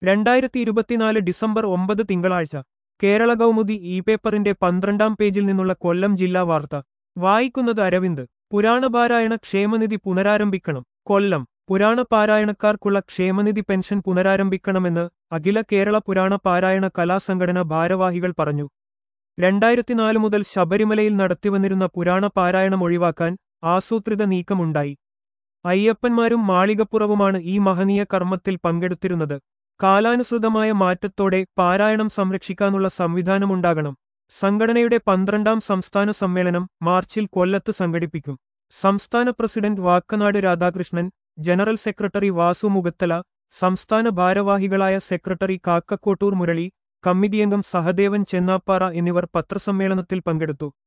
രണ്ടായിരത്തി ഇരുപത്തിനാല് ഡിസംബർ ഒമ്പത് തിങ്കളാഴ്ച കേരള കൗമുദി ഇ പേപ്പറിന്റെ പന്ത്രണ്ടാം പേജിൽ നിന്നുള്ള കൊല്ലം ജില്ലാ വാർത്ത വായിക്കുന്നത് അരവിന്ദ് പുരാണപാരായണ ക്ഷേമനിധി പുനരാരംഭിക്കണം കൊല്ലം പുരാണ പാരായണക്കാർക്കുള്ള ക്ഷേമനിധി പെൻഷൻ പുനരാരംഭിക്കണമെന്ന് അഖില കേരള പുരാണ പാരായണ കലാസംഘടന ഭാരവാഹികൾ പറഞ്ഞു രണ്ടായിരത്തിനാല് മുതൽ ശബരിമലയിൽ നടത്തിവന്നിരുന്ന പുരാണ പാരായണം ഒഴിവാക്കാൻ ആസൂത്രിത നീക്കമുണ്ടായി അയ്യപ്പന്മാരും മാളികപ്പുറവുമാണ് ഈ മഹനീയ കർമ്മത്തിൽ പങ്കെടുത്തിരുന്നത് കാലാനുസൃതമായ മാറ്റത്തോടെ പാരായണം സംരക്ഷിക്കാനുള്ള സംവിധാനമുണ്ടാകണം സംഘടനയുടെ പന്ത്രണ്ടാം സംസ്ഥാന സമ്മേളനം മാർച്ചിൽ കൊല്ലത്ത് സംഘടിപ്പിക്കും സംസ്ഥാന president Vakkanad Radhakrishnan general secretary Vasu Mugathala സംസ്ഥാന ഭാരവാഹികളായ സെക്രട്ടറി കാക്കക്കോട്ടൂർ മുരളി കമ്മിറ്റിയംഗം സഹദേവൻ ചെന്നാപ്പാറ എന്നിവർ പത്രസമ്മേളനത്തിൽ പങ്കെടുത്തു